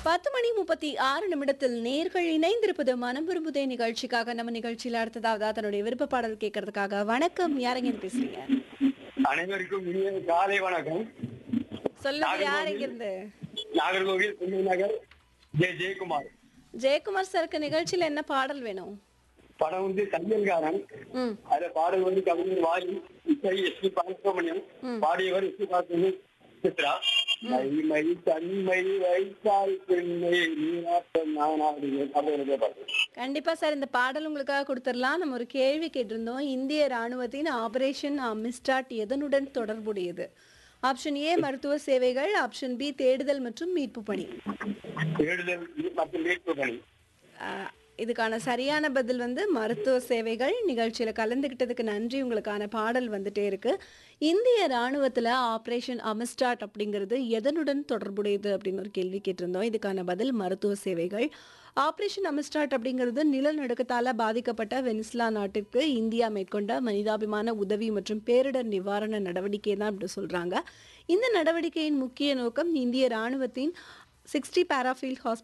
பத்து மணி முப்பத்தி ஆறு நிமிடத்தில் நேர்கள் இணைந்திருப்பது மனம் விரும்புதே நிகழ்ச்சிக்காக நம்ம நிகழ்ச்சியில் அடுத்ததாவது தன்னுடைய விருப்ப பாடல் கேட்கறதுக்காக வணக்கம் யாரங்க பேசுறீங்க அனைவருக்கும் இனிய காலை வணக்கம் சொல்லுங்க யாரங்க இருந்து நாகர்கோவில் புண்ணிய நகர் ஜே ஜெயக்குமார் ஜெயக்குமார் சருக்கு நிகழ்ச்சியில என்ன பாடல் வேணும் படம் வந்து தையல்காரன் ம் அதுல பாடல் வந்து கவிஞர் வாயு இசை எஸ் பி பாலசுப்ரமணியம் பாடியவர் எஸ் பி பாலசுப்ரமணியம் சித்ரா மைமை தன்மை வைத்தால் பெண்மை நீராட்டம் நானாடுங்க அப்படிங்கிற பாட்டு கண்டிப்பா சார் இந்த பாடல் உங்களுக்காக கொடுத்துடலாம் நம்ம ஒரு கேள்வி கேட்டிருந்தோம் இந்திய ராணுவத்தின் ஆபரேஷன் அமிஸ்டாட் எதனுடன் தொடர்புடையது ஆப்ஷன் ஏ மருத்துவ சேவைகள் ஆப்ஷன் பி தேடுதல் மற்றும் மீட்பு பணி தேடுதல் மற்றும் மீட்பு பணி ஆஹ், இதுக்கான சரியான பதில் வந்து மருத்துவ சேவைகள் நிகழ்ச்சியில் கலந்துக்கிட்டதுக்கு நன்றி உங்களுக்கான பாடல் வந்துட்டே இருக்கு இந்திய ராணுவத்தில் ஆப்ரேஷன் அமிஸ்டாட் அப்படிங்கிறது எதனுடன் தொடர்புடையது அப்படின்னு ஒரு கேள்வி கேட்டிருந்தோம் இதுக்கான பதில் மருத்துவ சேவைகள் ஆப்ரேஷன் அமிஸ்டாட் அப்படிங்கிறது நிலநடுக்கத்தால் பாதிக்கப்பட்ட வெனிஸ்லா நாட்டிற்கு இந்தியா மேற்கொண்ட மனிதாபிமான உதவி மற்றும் பேரிடர் நிவாரண நடவடிக்கை தான் அப்படி சொல்றாங்க இந்த நடவடிக்கையின் முக்கிய நோக்கம் இந்திய ராணுவத்தின் சிக்ஸ்டி பாராஃபீல்ட் ஹாஸ்பிட்டல்